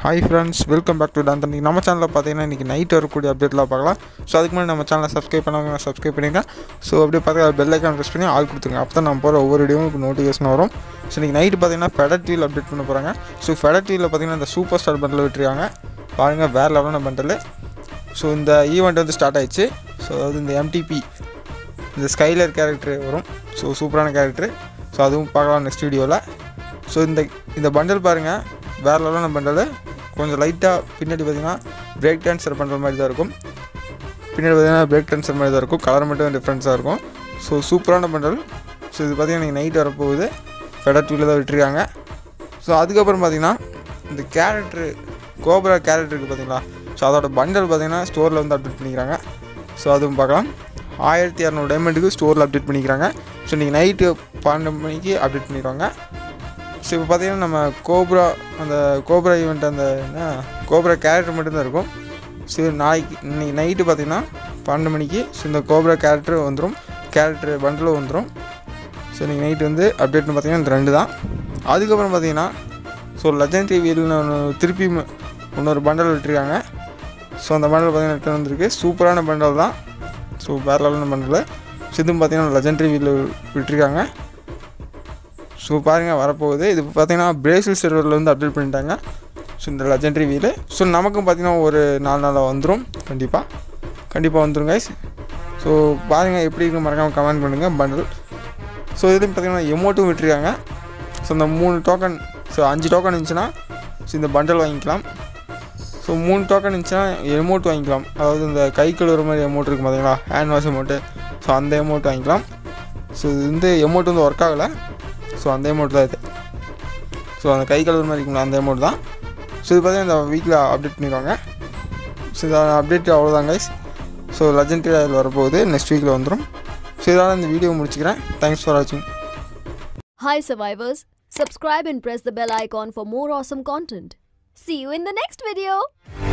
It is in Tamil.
Hi friends welcome back to Don Thambi நம்ம சேனலில் பார்த்தீங்கன்னா இன்றைக்கி நைட் வரக்கூடிய அப்டேட்லாம் பார்க்கலாம் ஸோ அதுக்கு முன்னாடி நம்ம சேனலை சப்ஸ்கிரைப் பண்ணவங்க சப்ஸ்கிரைப் பண்ணிங்க ஸோ அப்படியே பார்த்தா பெல் ஐக்கான் ப்ரெஸ் பண்ணி ஆள் கொடுத்துங்க அப்போ தான் நம்ம போகிற ஒவ்வொரு வீடியோவும் நோட்டிஃபிகேஷன் வரும் ஸோ இன்றைக்கி நைட்டு பார்த்தீங்கன்னா ஃபெடர் டிவியில் அப்டேட் பண்ண போகிறாங்க ஸோ ஃபெடர் டிவியில் பார்த்தீங்கன்னா இந்த சூப்பர் ஸ்டார் பண்டில் விட்டுருக்காங்க பாருங்கள் வேறு லெவலான பண்டில் ஸோ இந்த ஈவெண்ட் வந்து ஸ்டார்ட் ஆயிடுச்சு ஸோ அதாவது இந்த எம்டிபி இந்த ஸ்கைலர் கேரக்டர் வரும் ஸோ சூப்பரான கேரக்டர் ஸோ அதுவும் பார்க்கலாம் நெக்ஸ்ட் வீடியோவில் ஸோ இந்த இந்த பண்டல் பாருங்கள் வேறு லெவலான பண்டல் கொஞ்சம் லைட்டாக பின்னாடி பார்த்தீங்கன்னா பிரேக் டான்ஸர் பண்ணுற மாதிரி தான் இருக்கும் பின்னாடி பார்த்தீங்கன்னா பிரேக் டான்ஸர் மாதிரி தான் இருக்கும் கலர் மட்டும் டிஃப்ரென்ஸாக இருக்கும் ஸோ சூப்பரான பண்டல் ஸோ இது பார்த்தீங்கன்னா நீங்கள் நைட் வரப்போகுது ஃபெடர் டூவில் தான் விட்டுருக்காங்க ஸோ அதுக்கப்புறம் பார்த்தீங்கன்னா இந்த கேரக்டரு கோப்ரா கேரக்டருக்கு பார்த்தீங்களா ஸோ அதோட பண்டல் பார்த்தீங்கன்னா ஸ்டோரில் வந்து அப்டேட் பண்ணிக்கிறாங்க ஸோ அதுவும் பார்க்கலாம் ஆயிரத்தி இரநூறு டைமண்டுக்கு ஸ்டோரில் அப்டேட் பண்ணிக்கிறாங்க ஸோ இன்றைக்கி நைட்டு பன்னெண்டு மணிக்கு அப்டேட் பண்ணிடுவாங்க ஸோ இப்போ பார்த்தீங்கன்னா நம்ம கோப்ரா அந்த கோப்ரா ஈவெண்ட் அந்த என்ன கோப்ரா கேரக்டர் மட்டும்தான் இருக்கும் ஸோ நாளைக்கு இன்னைக்கு நைட்டு பார்த்தீங்கன்னா பன்னெண்டு மணிக்கு ஸோ இந்த கோப்ரா கேரக்டர் வந்துடும் கேரக்டர் பண்டிலும் வந்துடும் ஸோ இன்றைக்கி நைட்டு வந்து அப்டேட்னு பார்த்தீங்கன்னா இந்த ரெண்டு தான் அதுக்கப்புறம் பார்த்தீங்கன்னா ஸோ லெஜண்ட் டிவியில் ஒன்று திருப்பி ம- இன்னொரு பண்டல் விட்டுருக்காங்க ஸோ அந்த பண்டல் பார்த்தீங்கன்னா ரிட்டர்ன் வந்திருக்கு சூப்பரான பண்டல் தான் ஸோ வேறு லெவலான பண்டல் ஸோ இதுவும் பார்த்தீங்கன்னா லெஜண்ட் டிவியில் விட்டுருக்காங்க ஸோ பாருங்கள் வரப்போகுது இது பார்த்தீங்கன்னா பிரேசில் சர்வரில் வந்து அப்டேட் பண்ணிட்டாங்க ஸோ இந்த லெஜண்டரி வீலு ஸோ நமக்கும் பார்த்தீங்கன்னா ஒரு நாலு நாளில் வந்துடும் கண்டிப்பாக கண்டிப்பாக வந்துடும் கைஸ் ஸோ பாருங்கள் எப்படி இருக்கு மறக்காமல் கமெண்ட் பண்ணுங்கள் பண்டில் ஸோ இதுலேயும் பார்த்தீங்கன்னா எமௌண்ட்டும் விட்டுருக்காங்க ஸோ இந்த மூணு டோக்கன் ஸோ அஞ்சு டோக்கன் இருந்துச்சுன்னா ஸோ இந்த பண்டல் வாங்கிக்கலாம் ஸோ மூணு டோக்கன் இருந்துச்சுன்னா எமௌண்ட் வாங்கிக்கலாம் அதாவது இந்த கை கழுவுற மாதிரி எமௌண்ட் இருக்கும் பார்த்தீங்களா ஹேண்ட் வாஷ் எமௌண்ட்டு ஸோ அந்த எமௌண்ட் வாங்கிக்கலாம் ஸோ இது வந்து எமௌண்ட் வந்து ஒர்க் ஆகலை ஸோ அந்த அமௌண்ட் தான் இது ஸோ அந்த கை கழுவுற மாதிரி இருக்குங்களா அந்த அமௌண்ட் தான் ஸோ இது பார்த்தீங்கன்னா இந்த வீக்கில் அப்டேட் பண்ணிடுவாங்க ஸோ இந்த அப்டேட் அவ்வளோதான் கைஸ் ஸோ லெஜண்டரி அதில் வரப்போகுது நெக்ஸ்ட் வீக்கில் வந்துடும் ஸோ இதோட இந்த வீடியோ முடிச்சுக்கிறேன் தேங்க்ஸ் ஃபார் வாட்சிங் Hi survivors, subscribe and press the bell icon for more awesome content. See you in the next video.